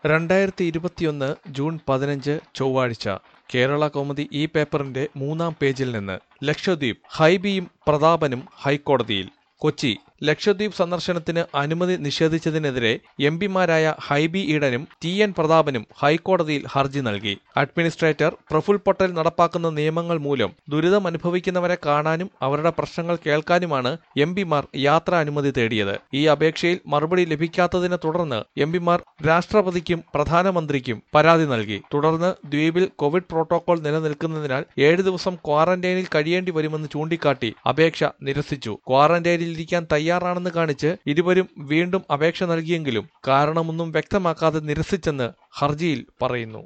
രണ്ടായിരത്തി ഇരുപത്തിയൊന്ന് ജൂൺ പതിനഞ്ച് ചൊവ്വാഴ്ച കേരള കൗമുദി ഈ പേപ്പറിന്റെ മൂന്നാം പേജിൽ നിന്ന് ലക്ഷദ്വീപ് ഹൈബിയും പ്രതാപനും ഹൈക്കോടതിയിൽ കൊച്ചി ലക്ഷദ്വീപ് സന്ദർശനത്തിന് അനുമതി നിഷേധിച്ചതിനെതിരെ എം പിമാരായ ഹൈബി ഈഡനും ടി എൻ പ്രതാപനും ഹൈക്കോടതിയിൽ ഹർജി നൽകി അഡ്മിനിസ്ട്രേറ്റർ പ്രഫുൽ പട്ടേൽ നടപ്പാക്കുന്ന നിയമങ്ങൾ മൂലം ദുരിതം അനുഭവിക്കുന്നവരെ കാണാനും അവരുടെ പ്രശ്നങ്ങൾ കേൾക്കാനുമാണ് എം പിമാർ യാത്രാ അനുമതി തേടിയത് ഈ അപേക്ഷയിൽ മറുപടി ലഭിക്കാത്തതിനെ തുടർന്ന് എം പിമാർ രാഷ്ട്രപതിക്കും പ്രധാനമന്ത്രിക്കും പരാതി നൽകി തുടർന്ന് ദ്വീപിൽ കോവിഡ് പ്രോട്ടോകോൾ നിലനിൽക്കുന്നതിനാൽ ഏഴ് ദിവസം ക്വാറന്റൈനിൽ കഴിയേണ്ടി വരുമെന്ന് ചൂണ്ടിക്കാട്ടി അപേക്ഷ നിരസിച്ചു ക്വാറന്റൈനിലിരിക്കാൻ തയ്യാറാണെന്ന് കാണിച്ച് ഇരുവരും വീണ്ടും അപേക്ഷ നൽകിയെങ്കിലും കാരണമൊന്നും വ്യക്തമാക്കാതെ നിരസിച്ചെന്ന് ഹർജിയിൽ പറയുന്നു